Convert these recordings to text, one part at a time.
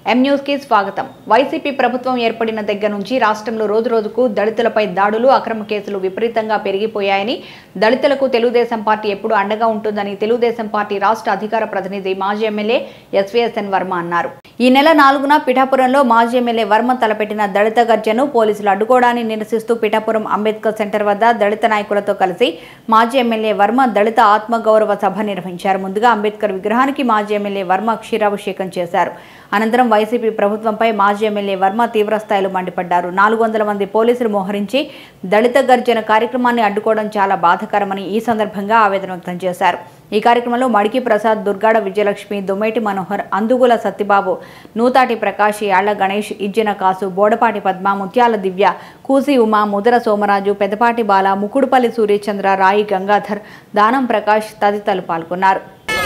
M news కి స్వాగతం YCP ప్రభుత్వం ఏర్పడిన దగ్గర నుంచి రాష్ట్రంలో రోజు రోజుకు దళితులపై దాడులు అక్రమ కేసులు విపరీతంగా పెరిగిపోయాయని దళితులకు తెలుగుదేశం పార్టీ ఎప్పుడు అండగా ఉంటుందని తెలుగుదేశం పార్టీ రాష్ట్ర అధికార ప్రతినిధి మాజీ ఎమ్మెల్యే ఎస్వీఎస్ఎన్ వర్మ అన్నారు ఈ నెల నాలుగున పిఠాపురంలో మాజీ ఎమ్మెల్యే వర్మ తలపెట్టిన దళిత గర్జను పోలీసులు అడ్డుకోవడాన్ని నిరసిస్తూ పిఠాపురం అంబేద్కర్ సెంటర్ వద్ద దళిత నాయకులతో కలిసి మాజీ ఎమ్మెల్యే వర్మ దళిత ఆత్మగౌరవ సభ నిర్వహించారు ముందుగా అంబేద్కర్ విగ్రహానికి మాజీ ఎమ్మెల్యే వర్మ క్షీరాభిషేకం చేశారు అనంతరం వైసీపీ ప్రభుత్వంపై మాజీ ఎమ్మెల్యే వర్మ తీవ్రస్థాయిలో మండిపడ్డారు నాలుగు వందల మంది పోలీసులు మోహరించి దళిత గర్జన కార్యక్రమాన్ని అడ్డుకోవడం చాలా బాధాకరమని ఈ సందర్భంగా ఆవేదన వ్యక్తం చేశారు ఈ కార్యక్రమంలో మడికి ప్రసాద్ దుర్గాడ విజయలక్ష్మి దుమ్మేటి మనోహర్ అందుగుల సత్యబాబు నూతాటి ప్రకాష్ యాళ్ల గణేష్ ఇజ్జిన కాసు బోడపాటి పద్మ ముత్యాల దివ్య కూసి ఉమా ముదర సోమరాజు పెదపాటి బాల ముకుడుపల్లి సూర్యచంద్ర రాయి గంగాధర్ దానం ప్రకాష్ తదితరులు పాల్గొన్నారు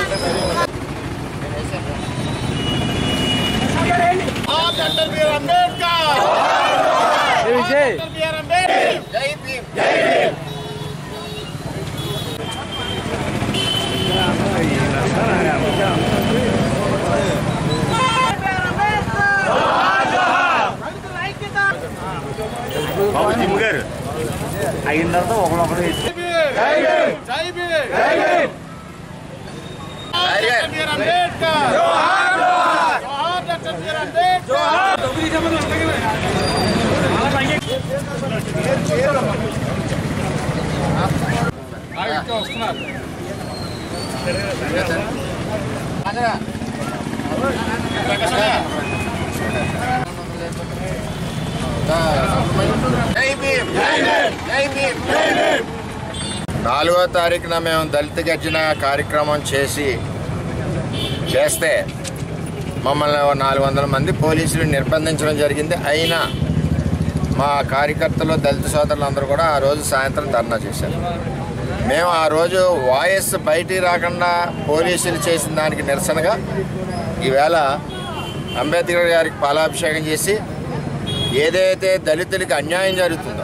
doctor B R Ambedkar doctor B R Ambedkar Jai Bhim Jai Bhim బాబు జిమ్ గారు అయిన తర్వాత ఒకరొకరు జై భీమ్ జై భీమ్ జై భీమ్ డాక్టర్ బిఆర్ అంబేద్కర్ జోహార్ జోహార్ డాక్టర్ బిఆర్ అంబేద్కర్ జై భీమ్ జై భీమ్ జై భీమ్ జై భీమ్ నాలుగో తారీఖున మేము దళిత గర్జన కార్యక్రమం చేసి చేస్తే మమ్మల్ని ఓ నాలుగు వందల మంది పోలీసులు నిర్బంధించడం జరిగింది అయినా మా కార్యకర్తలు దళిత సోదరులందరూ కూడా ఆ రోజు సాయంత్రం ధర్నా చేశారు మేము ఆ రోజు వాయిస్ బయటికి రాకుండా పోలీసులు చేసిన దానికి నిరసనగా ఈవేళ అంబేద్కర్ గారికి పాలాభిషేకం చేసి ఏదైతే దళితులకి అన్యాయం జరుగుతుందో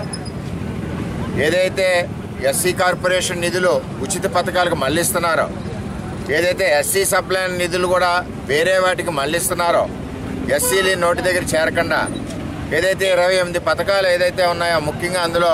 ఏదైతే ఎస్సీ కార్పొరేషన్ నిధులు ఉచిత పథకాలకు మళ్ళిస్తున్నారో ఏదైతే ఎస్సీ సప్లైన్ నిధులు కూడా వేరే వాటికి మళ్ళిస్తున్నారో ఎస్సీలు నోటి దగ్గర చేరకుండా ఏదైతే ఇరవై ఎనిమిది పథకాలు ఏదైతే ఉన్నాయో ముఖ్యంగా అందులో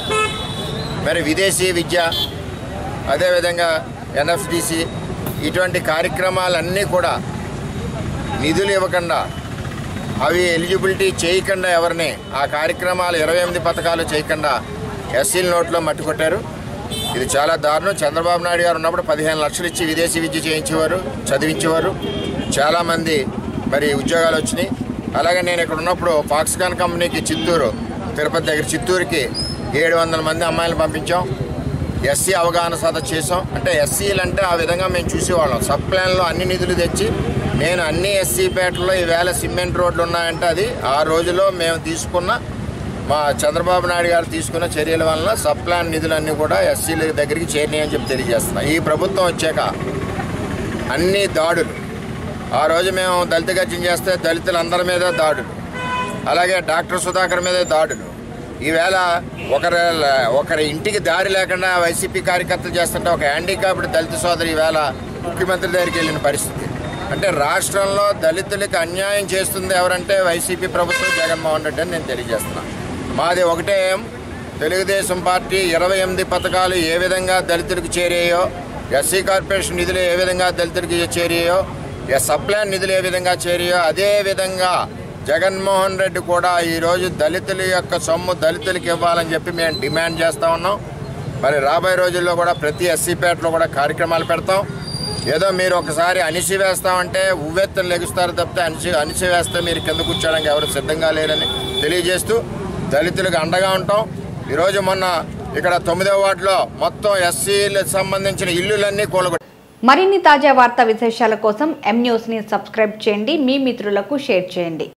మరి విదేశీ విద్య అదేవిధంగా ఎన్ఎఫ్డిసి ఇటువంటి కార్యక్రమాలన్నీ కూడా నిధులు ఇవ్వకుండా అవి ఎలిజిబిలిటీ చేయకుండా ఎవరిని ఆ కార్యక్రమాలు ఇరవై ఎనిమిది పథకాలు చేయకుండా ఎస్సీల నోట్లో మట్టి కొట్టారు ఇది చాలా దారుణం చంద్రబాబు నాయుడు గారు ఉన్నప్పుడు పదిహేను లక్షలు ఇచ్చి విదేశీ విద్య చేయించేవారు చదివించేవారు చాలామంది మరి ఉద్యోగాలు వచ్చినాయి అలాగే నేను ఇక్కడ ఉన్నప్పుడు ఫాక్స్కాన్ కంపెనీకి చిత్తూరు తిరుపతి దగ్గర చిత్తూరుకి ఏడు వందల మంది అమ్మాయిలు పంపించాం ఎస్సీ అవగాహన సదస్సు చేసాం అంటే ఎస్సీలు అంటే ఆ విధంగా మేము చూసేవాళ్ళం సబ్ ప్లాన్లో అన్ని నిధులు తెచ్చి నేను అన్ని ఎస్సీ పేటల్లో ఈవేళ సిమెంట్ రోడ్లు ఉన్నాయంటే అది ఆ రోజులో మేము తీసుకున్న మా చంద్రబాబు నాయుడు గారు తీసుకున్న చర్యల వలన సబ్ ప్లాన్ నిధులన్నీ కూడా ఎస్సీల దగ్గరికి చేరినాయని చెప్పి తెలియజేస్తున్నా ఈ ప్రభుత్వం వచ్చాక అన్ని దాడులు ఆ రోజు మేము దళిత గర్జన చేస్తే దళితులందరి మీద దాడులు అలాగే డాక్టర్ సుధాకర్ మీద దాడులు ఈవేళ ఒకరి ఒకరి ఇంటికి దారి లేకుండా వైసీపీ కార్యకర్తలు చేస్తుంటే ఒక హ్యాండిక్యాప్డ్ దళిత సోదరి ఈవేళ ముఖ్యమంత్రి దగ్గరికి వెళ్ళిన పరిస్థితి అంటే రాష్ట్రంలో దళితులకు అన్యాయం చేస్తుంది ఎవరంటే వైసీపీ ప్రభుత్వం జగన్మోహన్ రెడ్డి అని నేను తెలియజేస్తున్నాను మాది ఒకటే ఏం తెలుగుదేశం పార్టీ ఇరవై ఎనిమిది పథకాలు ఏ విధంగా దళితులకు చేరాయో ఎస్సీ కార్పొరేషన్ నిధులు ఏ విధంగా దళితులకు చేరాయో సప్లాన్ నిధులు ఏ విధంగా చేరాయో అదే విధంగా జగన్మోహన్ రెడ్డి కూడా ఈరోజు దళితుల యొక్క సొమ్ము దళితులకు ఇవ్వాలని చెప్పి మేము డిమాండ్ చేస్తూ ఉన్నాం మరి రాబోయే రోజుల్లో కూడా ప్రతి ఎస్సీపేటలో కూడా కార్యక్రమాలు పెడతాం ఏదో మీరు ఒకసారి అణిసి వేస్తామంటే ఉవ్వెత్తున లెగుస్తారు తప్పితే అణిసి అణిసి వేస్తే మీరు కింద కూర్చోడానికి ఎవరు సిద్ధంగా లేరని తెలియజేస్తూ దళితులకు అండగా ఉంటాం ఈరోజు మొన్న ఇక్కడ తొమ్మిదవ వార్డులో మొత్తం ఎస్సీలకు సంబంధించిన ఇల్లులన్నీ కూలగొట్టారు మరిన్ని తాజా వార్తా విశేషాల కోసం ఎం న్యూస్ని సబ్స్క్రైబ్ చేయండి మీ మిత్రులకు షేర్ చేయండి